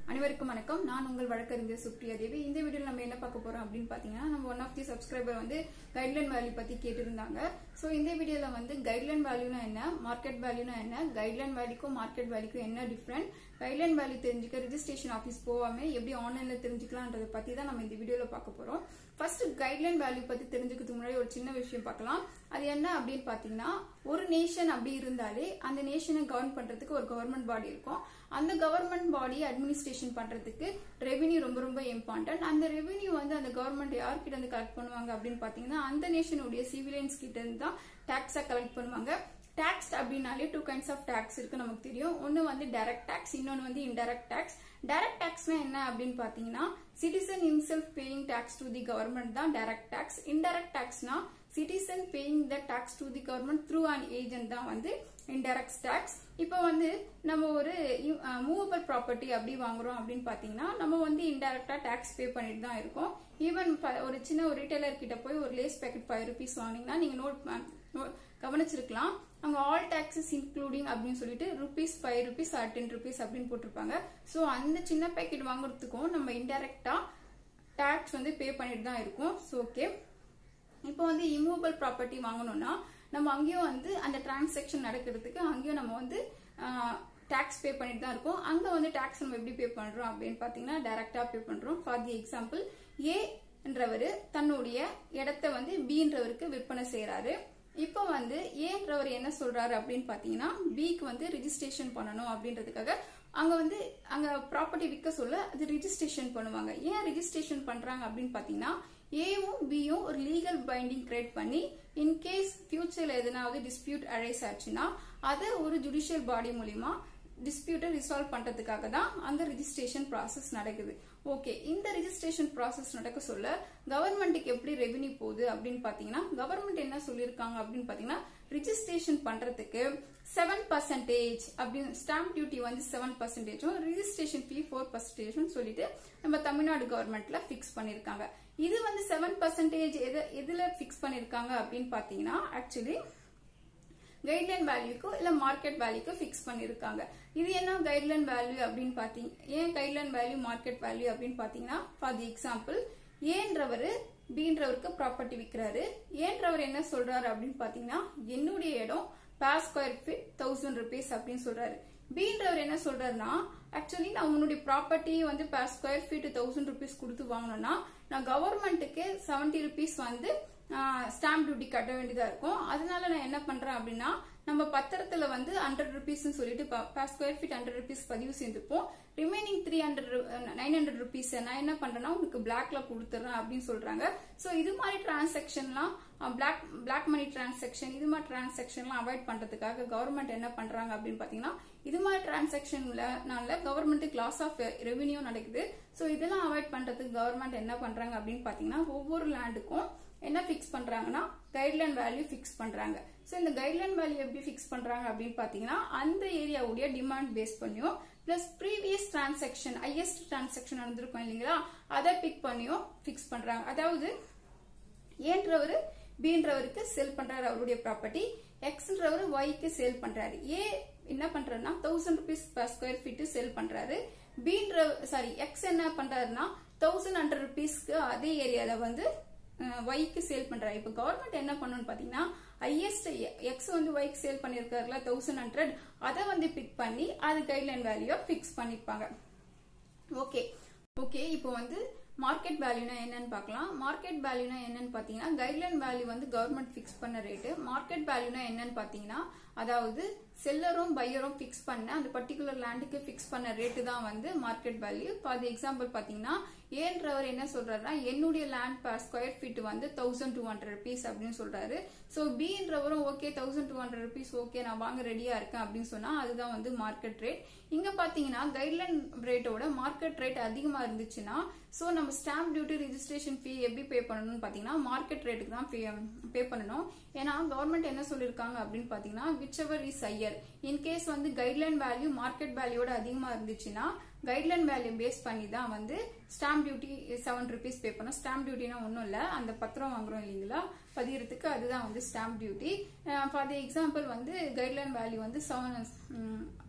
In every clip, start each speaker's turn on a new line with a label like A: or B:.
A: அனைவருக்கும் வணக்கம் நான் உங்கள் வழக்கறிஞர் சுப்ரியா தேவி இந்த வீடியோல நம்ம என்ன பார்க்க போறோம் அப்படின்னு பாத்தீங்கன்னா நம்ம ஒன் ஆஃப் தி சப்ஸ்கிரைபர் வந்து கைட்லைன் வேல்யூ பத்தி கேட்டிருந்தாங்க சோ இந்த வீடியோல வந்து கைட்லைன் வேல்யூனா என்ன மார்க்கெட் வேல்யூனா என்ன கைட்லைன் வேல்யூக்கும் மார்க்கெட் வேல்யூக்கும் என்ன டிஃபரெண்ட் கைட்லைன் வேல்யூ தெரிஞ்சுக்க ரிஜிஸ்ட்ரேஷன் ஆஃபீஸ் போகாம எப்படி ஆன்லைன்ல தெரிஞ்சுக்கலாம்ன்றத பத்தி தான் நம்ம இந்த வீடியோல பார்க்க போறோம் ஃபர்ஸ்ட் கைட்லைன் வேல்யூ பத்தி தெரிஞ்சுக்கிறதுக்கு முன்னாடி ஒரு சின்ன விஷயம் பார்க்கலாம் அது என்ன அப்படின்னு பாத்தீங்கன்னா ஒரு நேஷன் அப்படி இருந்தாலே அந்த நேஷனை கவர்ன் பண்றதுக்கு ஒரு கவர்மெண்ட் பாடி இருக்கும் அந்த கவர்மெண்ட் பாடியை அட்மினிஸ்ட்ரேஷன் பண்றதுக்கு ரெவென்யூ ரொம்ப ரொம்ப இம்பார்ட்டன்ட் அந்த ரெவென்யூ வந்து அந்த கவர்மெண்ட் யார்கிட்ட இருந்து கலெக்ட் பண்ணுவாங்க அப்படின்னு பாத்தீங்கன்னா அந்த நேஷனுடைய சிவிலியன்ஸ் கிட்ட இருந்து தான் டாக்ஸா கலெக்ட் பண்ணுவாங்க டாக்ஸ் அப்படின்னாலே டூ கைண்ட்ஸ் ஆஃப் டாக்ஸ் இருக்கு நமக்கு தெரியும் ஒன்னு வந்து டைரக்ட் டாக்ஸ் இன்னொன்னு வந்து இன்டைரக்ட் டாக்ஸ் டைரக்ட் டாக்ஸ்னா என்ன அப்படின்னு பாத்தீங்கன்னா citizen itself paying tax to the government தான் டைரக்ட் டாக்ஸ் இன்டைரக்ட் டாக்ஸ்னா citizen paying the tax to the government through an agent தான் வந்து இன்டைரக்ட் டாக்ஸ் இப்போ வந்து நம்ம ஒரு மூவபிள் ப்ராப்பர்ட்டி அப்படி வாங்குறோம் அப்படின்னு பாத்தீங்கன்னா நம்ம வந்து இன்டைரக்டா டாக்ஸ் பே பண்ணிட்டு தான் இருக்கோம் ஈவன் ஒரு சின்ன ஒரு ரீட்டைலர் கிட்ட போய் ஒரு லேஸ் பேக்கெட் ஃபைவ் ருபீஸ் வாங்கினீங்கன்னா நீங்க நோட் கவனிச்சிருக்கலாம் அங்க ஆல் டாக்ஸஸ் இன்க்ளூடிங் அப்படின்னு சொல்லிட்டு rupees five rupees or ten rupees அப்படின்னு போட்டிருப்பாங்க ஸோ அந்த சின்ன பேக்கெட் வாங்குறதுக்கும் நம்ம இன்டைரக்டா டாக்ஸ் வந்து பே பண்ணிட்டு தான் இருக்கோம் ஸோ ஓகே இப்போ வந்து இமூவபிள் ப்ராப்பர்ட்டி வாங்கணும்னா நம்ம அங்கேயும் வந்து அந்த டிரான்சாக்ஷன் நடக்கிறதுக்கு அங்கேயும் நம்ம வந்து டாக்ஸ் பே பண்ணிட்டு தான் இருக்கோம் அங்க வந்து டாக்ஸ் நம்ம எப்படி பே பண்றோம் அப்படின்னு பாத்தீங்கன்னா டைரக்டா பே பண்றோம் ஃபார் தி எக்ஸாம்பிள் ஏ என்றவர் தன்னுடைய இடத்த வந்து பின்றவருக்கு விற்பனை செய்யறாரு இப்போ வந்து ஏன்றவர் என்ன சொல்றாரு அப்படின்னு பாத்தீங்கன்னா பிக்கு வந்து ரிஜிஸ்ட்ரேஷன் பண்ணணும் அப்படின்றதுக்காக அங்க வந்து அங்க ப்ராப்பர்ட்டி விற்க சொல்ல அது ரிஜிஸ்ட்ரேஷன் பண்ணுவாங்க ஏன் ரிஜிஸ்ட்ரேஷன் பண்றாங்க அப்படின்னு பாத்தீங்கன்னா ஏவும் பியும் ஒரு லீகல் பைண்டிங் கிரியேட் பண்ணி இன்கேஸ் ஃபியூச்சர்ல எதனாவது டிஸ்பியூட் அரைஸ் ஆச்சுன்னா அதை ஒரு ஜுடிஷியல் பாடி மூலியமா டிஸ்பியூட்டை ரிசால்வ் பண்றதுக்காக தான் அங்க ரிஜிஸ்ட்ரேஷன் ப்ராசஸ் நடக்குது ஓகே இந்த ரிஜிஸ்ட்ரேஷன் ப்ராசஸ் நடக்க சொல்ல கவர்மெண்ட்டுக்கு எப்படி ரெவென்யூ போகுது அப்படின்னு பாத்தீங்கன்னா கவர்மெண்ட் என்ன சொல்லியிருக்காங்க அப்படின்னு பாத்தீங்கன்னா ரிஜிஸ்ட்ரேஷன் பண்றதுக்கு செவன் பர்சன்டேஜ் அப்படின்னு ஸ்டாம்ப் டியூட்டி வந்து செவன் பர்சன்டேஜும் ரிஜிஸ்ட்ரேஷன் ஃபீ ஃபோர் பர்சன்டேஜும் சொல்லிட்டு நம்ம தமிழ்நாடு கவர்மெண்ட்ல பிக்ஸ் பண்ணிருக்காங்க இது வந்து செவன் பர்சன்டேஜ் எதுல பிக்ஸ் பண்ணிருக்காங்க அப்படின்னு பாத்தீங்கன்னா ஆக்சுவலி கைட்லைன் வேல்யூக்கோ இல்ல மார்க்கெட் வேல்யூக்கோ பிக்ஸ் பண்ணிருக்காங்க இது என்ன கைட்லைன் வேல்யூ அப்படின்னு பாத்தீங்க ஏன் கைட்லைன் வேல்யூ மார்க்கெட் வேல்யூ அப்படின்னு பாத்தீங்கன்னா ஃபார் தி எக்ஸாம்பிள் ஏன்றவர் பீன்றவருக்கு ப்ராப்பர்ட்டி விற்கிறாரு ஏன்றவர் என்ன சொல்றாரு அப்படின்னு பாத்தீங்கன்னா என்னுடைய இடம் பேர் ஸ்கொயர் ஃபீட் தௌசண்ட் ருபீஸ் அப்படின்னு சொல்றாரு பீன்றவர் என்ன சொல்றாருன்னா ஆக்சுவலி நான் உன்னுடைய ப்ராப்பர்ட்டி வந்து பேர் ஸ்கொயர் ஃபீட் தௌசண்ட் ருபீஸ் கொடுத்து வாங்கணும்னா நான் கவர்மெண்ட்டுக்கு செவன்டி ருபீஸ் வந்து ஸ்டாம்ப் டியூட்டி கட்ட வேண்டியதா இருக்கும் அதனால நான் என்ன பண்றேன் அப்படின்னா நம்ம பத்திரத்துல வந்து ஹண்ட்ரட் ருபீஸ் சொல்லிட்டு per square feet hundred rupees பதிவு செஞ்சுப்போம் remaining three hundred nine hundred rupees நான் என்ன பண்றேன்னா உங்களுக்கு பிளாக்ல கொடுத்துறேன் அப்படின்னு சொல்றாங்க சோ இது மாதிரி டிரான்சாக்ஷன்லாம் பிளாக் பிளாக் மணி டிரான்சாக்ஷன் இது மாதிரி டிரான்சாக்ஷன்லாம் அவாய்ட் பண்றதுக்காக கவர்மெண்ட் என்ன பண்றாங்க அப்படின்னு பாத்தீங்கன்னா இது மாதிரி டிரான்சாக்ஷன்ல கவர்மெண்ட்டுக்கு லாஸ் ஆஃப் ரெவென்யூ நடக்குது சோ இதெல்லாம் அவாய்ட் பண்றதுக்கு கவர்மெண்ட் என்ன பண்றாங்க அப்படின்னு பாத்தீங்கன்னா ஒவ்வொரு லேண்டுக்கும் என்ன பிக்ஸ் பண்றாங்கன்னா கைட்லைன் வேல்யூ பிக்ஸ் பண்றாங்க சோ இந்த கைட்லைன் வேல்யூ எப்படி பிக்ஸ் பண்றாங்க அப்படின்னு பாத்தீங்கன்னா அந்த ஏரியாவுடைய டிமாண்ட் பேஸ் பண்ணியும் plus previous transaction highest transaction நடந்திருக்கும் இல்லைங்களா அதை பிக் பண்ணியும் பிக்ஸ் பண்றாங்க அதாவது ஏன்றவர் பீன்றவருக்கு செல் பண்றாரு அவருடைய ப்ராப்பர்ட்டி எக்ஸ்ன்றவர் ஒய்க்கு சேல் பண்றாரு ஏ என்ன பண்றாருன்னா thousand rupees per square feet sell பண்றாரு பீன்ற சாரி எக்ஸ் என்ன பண்றாருன்னா தௌசண்ட் ஹண்ட்ரட் ருபீஸ்க்கு அதே ஏரியால வந்து ஒய்க்கு சேல் பண்றாரு இப்ப கவர்மெண்ட் என்ன பண்ணணும்னு பாத்தீங்கன்னா ஹையஸ்ட் எக்ஸ் வந்து ஒய்க்கு சேல் பண்ணிருக்காருல தௌசண்ட் ஹண்ட்ரட் அதை வந்து பிக் பண்ணி அது கைட்லைன் வேல்யூ பிக்ஸ் பண்ணிருப்பாங்க ஓகே ஓகே இப்போ வந்து மார்க்கெட் வேல்யூனா என்னன்னு பார்க்கலாம் மார்க்கெட் வேல்யூனா என்னன்னு பாத்தீங்கன்னா கைட்லைன் வேல்யூ வந்து கவர்மெண்ட் பிக்ஸ் பண்ண ரேட்டு மார்க்கெட் வேல்யூனா என்னன்னு பாத்தீங்கன்னா அதாவது செல்லரும் பையரும் பிக்ஸ் பண்ண அந்த பர்டிகுலர் லேண்டுக்கு பிக்ஸ் பண்ண ரேட்டு தான் வந்து மார்க்கெட் வேல்யூ ஃபார் எக்ஸாம்பிள் பாத்தீங்கன்னா ஏன்றவர் என்ன சொல்றாருன்னா என்னுடைய லேண்ட் பர் ஸ்கொயர் ஃபீட் வந்து தௌசண்ட் டூ ஹண்ட்ரட் ருபீஸ் அப்படின்னு சொல்றாரு சோ பின்றவரும் okay thousand two hundred rupees okay நான் வாங்க ரெடியா இருக்கேன் அப்படின்னு சொன்னா அதுதான் வந்து மார்க்கெட் ரேட் இங்க பாத்தீங்கன்னா கைட்லைன் ரேட்டோட மார்க்கெட் ரேட் அதிகமா இருந்துச்சுன்னா சோ நம்ம ஸ்டாம்ப் டியூட்டி ரிஜிஸ்ட்ரேஷன் ஃபீ எப்படி பே பண்ணணும்னு பாத்தீங்கன்னா மார்க்கெட் ரேட்டுக்கு தான் பே பண்ணணும் ஏன்னா கவர்மெண்ட் என்ன சொல்லிருக்காங்க அப்படின்னு பாத்தீங்கன்னா whichever is higher in case வந்து கைட்லைன் வேல்யூ மார்க்கெட் வேல்யூட அதிகமா இருந்துச்சுன்னா கைட்லைன் வேல்யூ பேஸ் பண்ணி தான் வந்து stamp duty seven rupees pay பண்ணோம் ஸ்டாம்ப் டியூட்டினா ஒன்றும் இல்லை அந்த பத்திரம் வாங்குறோம் இல்லைங்களா பதியறதுக்கு அதுதான் வந்து stamp duty for the example வந்து கைட்லைன் வேல்யூ வந்து செவன்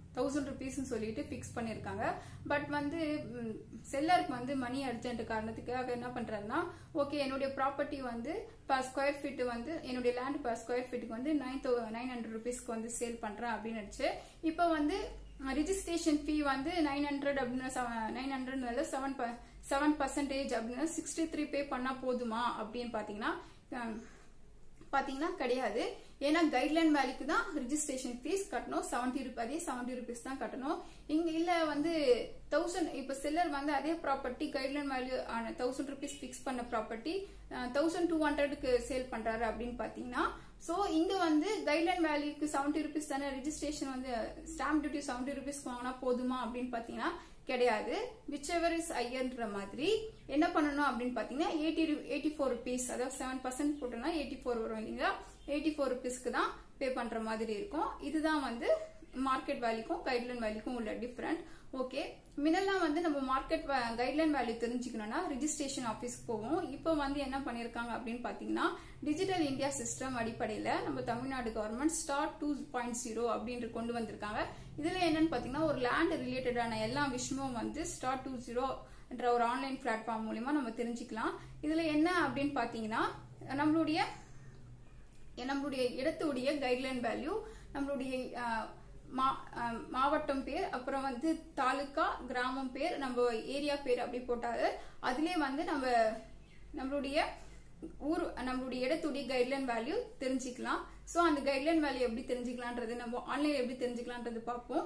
A: தௌசண்ட் ருபீஸ்னு சொல்லிட்டு ஃபிக்ஸ் பண்ணியிருக்காங்க பட் வந்து செல்லருக்கு வந்து மணி அர்ஜென்ட் காரணத்துக்காக என்ன பண்றாருன்னா ஓகே என்னுடைய ப்ராப்பர்ட்டி வந்து பர் ஸ்கொயர் ஃபீட் வந்து என்னுடைய லேண்ட் பர் ஸ்கொயர் ஃபீட்டுக்கு வந்து நைன் தௌ நைன் ஹண்ட்ரட் ருபீஸ்க்கு வந்து சேல் பண்றேன் அப்படின்னு நினைச்சு இப்போ வந்து ரிஜிஸ்ட்ரேஷன் ஃபீ வந்து நைன் ஹண்ட்ரட் அப்படின்னு nine hundred seven seven percentage அப்படின்னு சிக்ஸ்டி த்ரீ பே பண்ணா போதுமா அப்படின்னு பாத்தீங்கன்னா அஹ், பாத்தீங்கன்னா கிடையாது ஏன்னா கைட்லைன் வேலைக்கு தான் ரிஜிஸ்ட்ரேஷன் ஃபீஸ் கட்டணும் செவன்டி ருபி அதே செவன்டி ருபீஸ் தான் கட்டணும் இங்க இல்ல வந்து தௌசண்ட் இப்ப செல்லர் வந்து அதே property guideline value thousand rupees fix பண்ண ப்ராப்பர்ட்டி தௌசண்ட் டூ ஹண்ட்ரடுக்கு சேல் பண்றாரு அப்படின்னு பாத்தீங்கன்னா சோ இங்க வந்து கைட்லைன் வேல்யூக்கு செவன்டி ருபீஸ் தானே ரிஜிஸ்ட்ரேஷன் வந்து ஸ்டாம்ப் டியூட்டி செவன்டி ருபீஸ் வாங்கினா போதுமா அப்படின்னு பாத்தீங்கன்னா கிடையாது விச் எவர் இஸ் ஐயன்ற மாதிரி என்ன பண்ணணும் அப்படின்னு பாத்தீங்கன்னா எயிட்டி எயிட்டி ஃபோர் ருபீஸ் அதாவது செவன் பர்சன்ட் போட்டோம்னா எயிட்டி ஃபோர் வரும் இல்லைங்களா எயிட்டி ஃபோர் ருபீஸ்க்கு தான் பே பண்ற மாதிரி இருக்கும் இதுதான் வந்து மார்க்கெட் வேல்யூக்கும் கைட்லைன் வேல்யூக்கும் உள்ள டிஃபரெண்ட் ஓகே முன்னெல்லாம் வந்து நம்ம மார்க்கெட் கைட்லைன் வேல்யூ தெரிஞ்சுக்கணும்னா ரிஜிஸ்ட்ரேஷன் ஆஃபீஸ்க்கு போவோம் இப்போ வந்து என்ன பண்ணிருக்காங்க அப்படின்னு பாத்தீங்கன்னா டிஜிட்டல் இந்தியா சிஸ்டம் அடிப்படையில நம்ம Tamil Nadu government STAR two point zero அப்படின்ற கொண்டு வந்திருக்காங்க இதுல என்னன்னு பாத்தீங்கன்னா ஒரு லேண்ட் ரிலேட்டடான எல்லா விஷயமும் வந்து ஸ்டார்ட் டூ ஜீரோ என்ற ஒரு ஆன்லைன் பிளாட்ஃபார்ம் மூலியமா நம்ம தெரிஞ்சுக்கலாம் இதுல என்ன அப்படின்னு பாத்தீங்கன்னா நம்மளுடைய நம்மளுடைய இடத்துடைய கைட்லைன் வேல்யூ நம்மளுடைய அஹ், மா- அஹ், மாவட்டம் பேர் அப்புறம் வந்து தாலுகா கிராமம் பேர் நம்ம ஏரியா பேர் அப்படி போட்டாரு அதுலயே வந்து நம்ம நம்மளுடைய ஊர் நம்மளுடைய இடத்துடைய கைட்லைன் வேல்யூ தெரிஞ்சுக்கலாம் ஸோ அந்த கைட்லைன் வேல்யூ எப்படி தெரிஞ்சுக்கலான்றது நம்ம ஆன்லைன் எப்படி தெரிஞ்சுக்கலான்றது பார்ப்போம்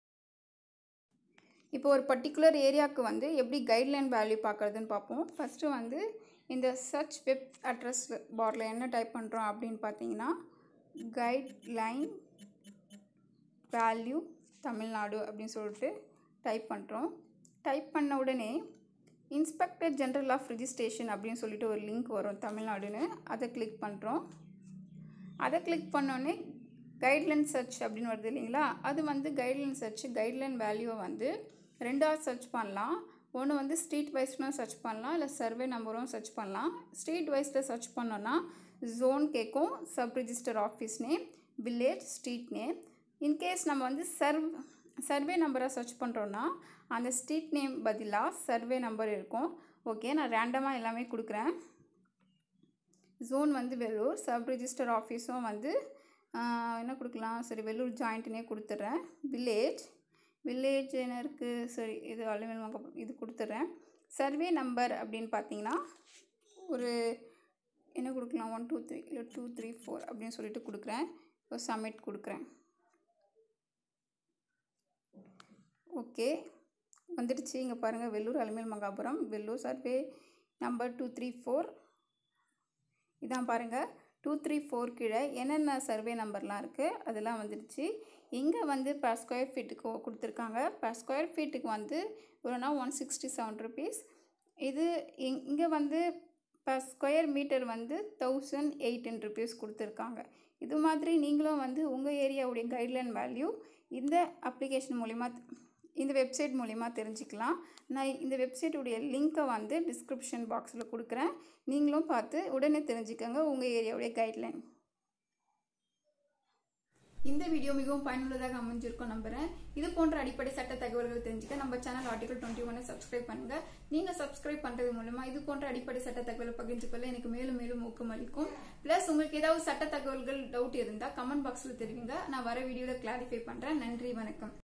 A: இப்போ ஒரு பர்டிகுலர் ஏரியாவுக்கு வந்து எப்படி கைட்லைன் வேல்யூ பார்க்குறதுன்னு பார்ப்போம் ஃபஸ்ட்டு வந்து இந்த சர்ச் வெப் அட்ரஸ் பாரில் என்ன டைப் பண்ணுறோம் அப்படின்னு பார்த்தீங்கன்னா கைட்லைன் வேல்யூ தமிழ்நாடு அப்படின்னு சொல்லிட்டு டைப் பண்ணுறோம் டைப் பண்ண உடனே இன்ஸ்பெக்டர் ஜெனரல் ஆஃப் ரிஜிஸ்ட்ரேஷன் அப்படின்னு சொல்லிட்டு ஒரு லிங்க் வரும் தமிழ்நாடுன்னு அதை கிளிக் பண்ணுறோம் அதை கிளிக் பண்ணோடனே கைட்லைன் சர்ச் அப்படின்னு வருது இல்லைங்களா அது வந்து கைட்லைன் சர்ச் கைட்லைன் வேல்யூவை வந்து ரெண்டாக சர்ச் பண்ணலாம் ஒன்று வந்து ஸ்ட்ரீட் வைஸ்னும் சர்ச் பண்ணலாம் இல்லை சர்வே நம்பரும் சர்ச் பண்ணலாம் ஸ்ட்ரீட் வைஸில் சர்ச் பண்ணோன்னா ஜோன் கேட்கும் sub register office name village street name in case நம்ம வந்து சர்வ் சர்வே நம்பரை சர்ச் பண்ணுறோன்னா அந்த ஸ்ட்ரீட் நேம் பதிலாக சர்வே நம்பர் இருக்கும் ஓகே நான் ரேண்டமாக எல்லாமே கொடுக்குறேன் ஜோன் வந்து வெள்ளூர் சப் ரிஜிஸ்டர் ஆஃபீஸும் வந்து ஆஹ், என்ன கொடுக்கலாம் சரி வெள்ளூர் ஜாயிண்ட்னே கொடுத்துட்றேன் வில்லேஜ் வில்லேஜ் என்ன இருக்குது சரி இது அலுவலகம் இது கொடுத்துட்றேன் சர்வே நம்பர் அப்படின்னு பார்த்தீங்கன்னா ஒரு என்ன கொடுக்கலாம் ஒன் டூ த்ரீ இல்லை டூ த்ரீ ஃபோர் அப்படின்னு சொல்லிட்டு கொடுக்குறேன் இப்போ சப்மிட் கொடுக்குறேன் ஓகே வந்துடுச்சு இங்கே பாருங்கள் Vellur Alumel Mangapuram Vellur survey number two three four இதான் பாருங்கள் டூ த்ரீ ஃபோர் கீழே என்னென்ன சர்வே நம்பர்லாம் இருக்குது அதெல்லாம் வந்துடுச்சு இங்கே வந்து பர் ஸ்கொயர் ஃபீட்டுக்கு கொடுத்துருக்காங்க பர் ஸ்கொயர் ஃபீட்டுக்கு வந்து ஒருனா ஒன் சிக்ஸ்டி செவன் ருபீஸ் இது இங் இங்கே வந்து பர் ஸ்கொயர் மீட்டர் வந்து தௌசண்ட் எயிட்டின் ருபீஸ் கொடுத்துருக்காங்க இது மாதிரி நீங்களும் வந்து உங்கள் ஏரியாவுடைய கைட்லைன் வேல்யூ இந்த அப்ளிகேஷன் மூலிமா இந்த வெப்சைட் மூலிமா தெரிஞ்சுக்கலாம் நான் இந்த வெப்சைட்டுடைய லிங்க்கை வந்து டிஸ்கிரிப்ஷன் பாக்ஸில் கொடுக்குறேன் நீங்களும் பார்த்து உடனே தெரிஞ்சுக்கோங்க உங்கள் ஏரியாவுடைய கைட்லைன் இந்த வீடியோ மிகவும் பயனுள்ளதாக அமைஞ்சிருக்கும் நம்புறேன் இது போன்ற அடிப்படை சட்ட தகவல்கள் தெரிஞ்சுக்க நம்ம சேனல் ஆர்டிகல் டுவெண்ட்டி ஒன்னை சப்ஸ்கிரைப் பண்ணுங்க நீங்க சப்ஸ்கிரைப் பண்றது மூலமா இது போன்ற அடிப்படை சட்ட தகவலை பகிர்ந்து கொள்ள எனக்கு மேலும் மேலும் ஊக்கமளிக்கும் பிளஸ் உங்களுக்கு ஏதாவது சட்ட தகவல்கள் டவுட் இருந்தா கமெண்ட் பாக்ஸ்ல தெரிவிங்க நான் வர வீடியோல கிளாரிஃபை பண்றேன் நன்றி வணக்கம்